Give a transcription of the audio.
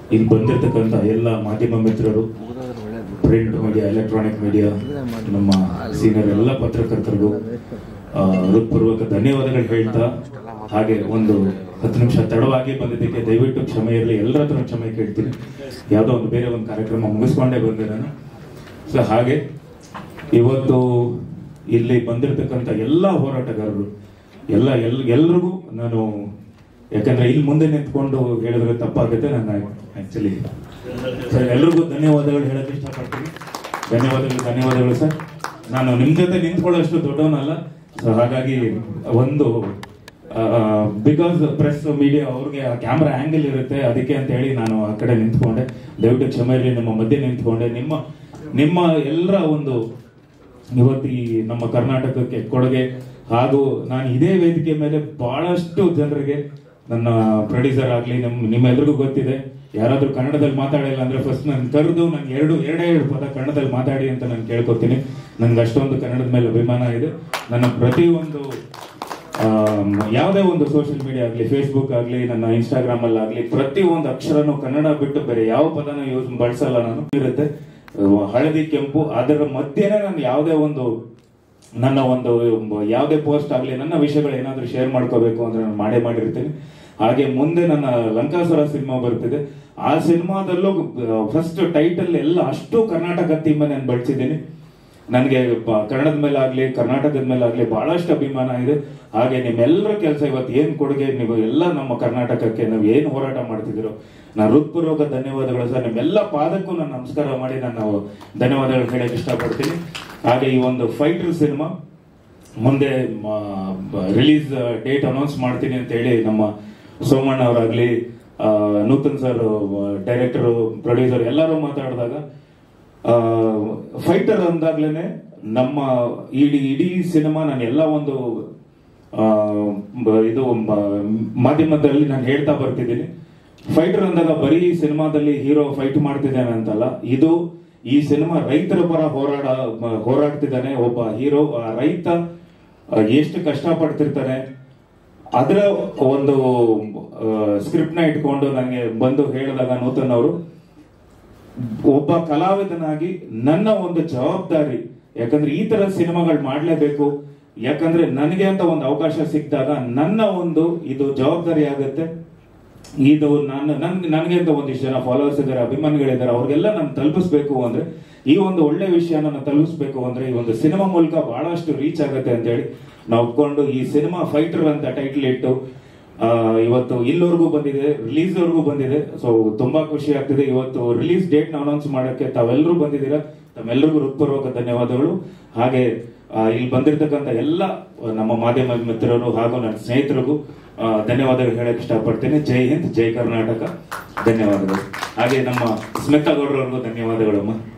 ಇಲ್ಲಿ ಬಂದಿರತಕ್ಕಂಥ ಎಲ್ಲ ಮಾಧ್ಯಮ ಮಿತ್ರರು ಪ್ರಿಂಟ್ ಮೀಡಿಯಾ ಎಲೆಕ್ಟ್ರಾನಿಕ್ ಮೀಡಿಯಾ ನಮ್ಮ ಸೀನಿಯರ್ ಎಲ್ಲ ಪತ್ರಕರ್ತರಿಗೂ ಆ, ಹೃತ್ಪೂರ್ವಕ ಧನ್ಯವಾದಗಳು ಹೇಳ್ತಾ ಹಾಗೆ ಒಂದು ಹತ್ತು ನಿಮಿಷ ತಡವಾಗಿ ಬಂದಿದ್ದಕ್ಕೆ ದಯವಿಟ್ಟು ಕ್ಷಮೆ ಇರಲಿ ಎಲ್ಲರ ಹತ್ರ ಕ್ಷಮೆ ಕೇಳ್ತೀನಿ ಯಾವುದೋ ಒಂದು ಬೇರೆ ಒಂದು ಕಾರ್ಯಕ್ರಮ ಮುಗಿಸ್ಕೊಂಡೇ ಬಂದೆ ನಾನು ಸೊ ಹಾಗೆ ಇವತ್ತು ಇಲ್ಲಿ ಬಂದಿರತಕ್ಕಂಥ ಎಲ್ಲ ಹೋರಾಟಗಾರರು ಎಲ್ಲ ಎಲ್ ಎಲ್ರಿಗೂ ನಾನು ಯಾಕಂದ್ರೆ ಇಲ್ಲಿ ಮುಂದೆ ನಿಂತ್ಕೊಂಡು ಹೇಳಿದ್ರೆ ತಪ್ಪಾಗುತ್ತೆ ನಾನು ಆಕ್ಚುಲಿ ಸರ್ ಎಲ್ರಿಗೂ ಧನ್ಯವಾದಗಳು ಹೇಳಕ್ ಇಷ್ಟಪಡ್ತೀನಿ ಧನ್ಯವಾದಗಳು ಧನ್ಯವಾದಗಳು ಸರ್ ನಾನು ನಿಮ್ ಜೊತೆ ನಿಂತ್ಕೊಳ್ಳೋಷ್ಟು ದೊಡ್ಡವನಲ್ಲ ಸೊ ಹಾಗಾಗಿ ಒಂದು ಬಿಕಾಸ್ ಪ್ರೆಸ್ ಮೀಡಿಯಾ ಅವ್ರಿಗೆ ಕ್ಯಾಮ್ರಾ ಆಂಗಲ್ ಇರುತ್ತೆ ಅದಕ್ಕೆ ಅಂತ ಹೇಳಿ ನಾನು ಆ ಕಡೆ ನಿಂತ್ಕೊಂಡೆ ದಯವಿಟ್ಟು ಕ್ಷಮೆ ಇರಲಿ ನಿಮ್ಮ ಮಧ್ಯೆ ನಿಂತ್ಕೊಂಡೆ ನಿಮ್ಮ ನಿಮ್ಮ ಎಲ್ಲರ ಒಂದು ಇವತ್ತು ಈ ನಮ್ಮ ಕರ್ನಾಟಕಕ್ಕೆ ಕೊಡುಗೆ ಹಾಗೂ ನಾನು ಇದೇ ವೇದಿಕೆ ಮೇಲೆ ಬಹಳಷ್ಟು ಜನರಿಗೆ ನನ್ನ ಪ್ರೊಡ್ಯೂಸರ್ ಆಗ್ಲಿ ನಮ್ ನಿಮ್ಮೆಲ್ರಿಗೂ ಗೊತ್ತಿದೆ ಯಾರಾದ್ರೂ ಕನ್ನಡದಲ್ಲಿ ಮಾತಾಡಿಲ್ಲ ಅಂದ್ರೆ ಫಸ್ಟ್ ನಾನು ಕರೆದು ನನ್ಗೆ ಎರಡು ಎರಡೇ ಎರಡು ಪದ ಕನ್ನಡದಲ್ಲಿ ಮಾತಾಡಿ ಅಂತ ನಾನು ಕೇಳ್ಕೊತೀನಿ ನನ್ಗೆ ಅಷ್ಟೊಂದು ಕನ್ನಡದ ಮೇಲೆ ಅಭಿಮಾನ ಇದೆ ನನ್ನ ಪ್ರತಿಯೊಂದು ಆಮ್, ಯಾವುದೇ ಒಂದು ಸೋಷಿಯಲ್ ಮೀಡಿಯಾ ಆಗಲಿ ಫೇಸ್ಬುಕ್ ಆಗಲಿ ನನ್ನ ಇನ್ಸ್ಟಾಗ್ರಾಮ್ ಅಲ್ಲಿ ಆಗಲಿ ಪ್ರತಿ ಒಂದು ಅಕ್ಷರನು ಕನ್ನಡ ಬಿಟ್ಟು ಬೇರೆ ಯಾವ ಪದನ ಯೂಸ್ ಬಳಸಲ್ಲ ನಾನು ಇರುತ್ತೆ ಅಹ್, ಹಳದಿ ಕೆಂಪು ಅದರ ಮಧ್ಯೆನೇ ನಾನು ಯಾವುದೇ ಒಂದು ನನ್ನ ಒಂದು ಯಾವುದೇ ಪೋಸ್ಟ್ ಆಗಲಿ ನನ್ನ ವಿಷಯಗಳು ಏನಾದರೂ ಶೇರ್ ಮಾಡ್ಕೋಬೇಕು ಅಂದ್ರೆ ನಾನು ಮಾಡೇ ಮಾಡಿರ್ತೀನಿ ಹಾಗೆ ಮುಂದೆ ನನ್ನ ಲಂಕಾಸುರ ಸಿನಿಮಾ ಬರ್ತಿದೆ ಆ ಸಿನಿಮಾದಲ್ಲೂ ಫಸ್ಟ್ ಟೈಟಲ್ ಎಲ್ಲ ಅಷ್ಟು ಕರ್ನಾಟಕ ಥೀಮ್ ನಾನು ಬಳಸಿದ್ದೀನಿ ನನಗೆ ಬ- ಕನ್ನಡದ ಮೇಲೆ ಆಗ್ಲಿ ಕರ್ನಾಟಕದ ಮೇಲೆ ಆಗ್ಲಿ ಬಹಳಷ್ಟು ಅಭಿಮಾನ ಇದೆ ಹಾಗೆ ನಿಮ್ಮೆಲ್ಲರ ಕೆಲಸ ಇವತ್ತು ಏನ್ ಕೊಡುಗೆ ನೀವು ಎಲ್ಲ ನಮ್ಮ ಕರ್ನಾಟಕಕ್ಕೆ ನಾವು ಏನ್ ಹೋರಾಟ ಮಾಡ್ತಿದ್ದೀರೋ ನಾನು ಹೃತ್ಪೂರ್ವಕ ಧನ್ಯವಾದಗಳು ಸರ್ ನಿಮ್ಮೆಲ್ಲ ಪಾದಕ್ಕೂ ನಾನು ನಮಸ್ಕಾರ ಮಾಡಿ ನಾನು ಧನ್ಯವಾದಗಳು ಹೇಳಕ್ ಇಷ್ಟಪಡ್ತೀನಿ ಹಾಗೆ ಈ ಒಂದು ಫೈಟರ್ ಸಿನಿಮಾ ಮುಂದೆ ರಿಲೀಸ್ ಡೇಟ್ ಅನೌನ್ಸ್ ಮಾಡ್ತೀನಿ ಅಂತ ಹೇಳಿ ನಮ್ಮ ಸೋಮಣ್ಣ ಅವರಾಗ್ಲಿ ಆ, ನೂತನ್ ಸರ್ ಡೈರೆಕ್ಟರ್ ಪ್ರೊಡ್ಯೂಸರ್ ಎಲ್ಲರೂ ಮಾತಾಡಿದಾಗ ಫೈಟರ್ ಅಂದಾಗ್ಲೇನೆ ನಮ್ಮ ಇಡೀ ಇಡೀ ಸಿನಿಮಾ ನಾನು ಎಲ್ಲ ಒಂದು ಆ, ಬ- ಇದು ಮ- ಮಾಧ್ಯಮದಲ್ಲಿ ನಾನು ಹೇಳ್ತಾ ಬರ್ತಿದ್ದೀನಿ ಫೈಟರ್ ಅಂದಾಗ ಬರೀ ಸಿನಿಮಾದಲ್ಲಿ ಹೀರೋ ಫೈಟ್ ಮಾಡ್ತಿದ್ದಾನೆ ಅಂತಲ್ಲ ಇದು ಈ ಸಿನಿಮಾ ರೈತರ ಪರ ಹೋರಾಡ ಮ- ಹೋರಾಡ್ತಿದ್ದಾನೆ ಒಬ್ಬ ಹೀರೋ ಆ ರೈತ ಆ, ಎಷ್ಟು ಕಷ್ಟಪಡ್ತಿರ್ತಾನೆ ಅದರ ಒಂದು ಸ್ಕ್ರಿಪ್ಟ್ ನ ಇಟ್ಕೊಂಡು ನನಗೆ ಬಂದು ಹೇಳಿದಾಗ ನೂತನ್ ಅವರು ಒಬ್ಬ ಕಲಾವಿದನಾಗಿ ನನ್ನ ಒಂದು ಜವಾಬ್ದಾರಿ ಯಾಕಂದ್ರೆ ಈ ತರ ಸಿನಿಮಾಗಳು ಮಾಡ್ಲೇಬೇಕು ಯಾಕಂದ್ರೆ ನನಗೆ ಅಂತ ಒಂದು ಅವಕಾಶ ಸಿಕ್ಕಿದಾಗ ನನ್ನ ಒಂದು ಇದು ಜವಾಬ್ದಾರಿ ಆಗುತ್ತೆ ಇದು ನನ್ನ ನನ್ ನನಗೆ ಅಂತ ಒಂದಿಷ್ಟು ಜನ ಫಾಲೋವರ್ಸ್ ಇದ್ದಾರೆ ಅಭಿಮಾನಿಗಳಿದ್ದಾರೆ ಅವ್ರಿಗೆಲ್ಲ ನಾನು ತಲುಪಿಸ್ಬೇಕು ಅಂದ್ರೆ ಈ ಒಂದು ಒಳ್ಳೆ ವಿಷಯನ ನಾನು ತಲುಪಿಸ್ಬೇಕು ಅಂದ್ರೆ ಈ ಒಂದು ಸಿನಿಮಾ ಮೂಲಕ ಬಹಳಷ್ಟು ರೀಚ್ ಆಗುತ್ತೆ ಅಂತ ಹೇಳಿ ನಾವು ಒಪ್ಕೊಂಡು ಈ ಸಿನಿಮಾ ಫೈಟರ್ ಅಂತ ಟೈಟಲ್ ಇಟ್ಟು ಆ, ಇವತ್ತು ಇಲ್ಲಿವರೆಗೂ ಬಂದಿದೆ ರಿಲೀಸ್ ವರೆಗೂ ಬಂದಿದೆ ಸೊ ತುಂಬಾ ಖುಷಿ ಆಗ್ತಿದೆ ಇವತ್ತು ರಿಲೀಸ್ ಡೇಟ್ ಅನೌನ್ಸ್ ಮಾಡಕ್ಕೆ ತಾವೆಲ್ಲರೂ ಬಂದಿದ್ದೀರಾ ತಮ್ಮೆಲ್ಲರಿಗೂ ಹೃತ್ಪೂರ್ವಕ ಧನ್ಯವಾದಗಳು ಹಾಗೆ ಆ, ಇಲ್ಲಿ ಬಂದಿರತಕ್ಕಂತ ಎಲ್ಲ ನಮ್ಮ ಮಾಧ್ಯಮ ಮಿತ್ರರು ಹಾಗೂ ನನ್ನ ಸ್ನೇಹಿತರಿಗೂ ಆ, ಧನ್ಯವಾದಗಳು ಹೇಳಕ್ ಇಷ್ಟಪಡ್ತೇನೆ ಜೈ ಹಿಂದ್ ಜೈ ಕರ್ನಾಟಕ ಧನ್ಯವಾದಗಳು ಹಾಗೆ ನಮ್ಮ ಸ್ಮಿತಾ ಗೌಡ್ರವ್ರಿಗೂ ಧನ್ಯವಾದಗಳು ಅಮ್ಮ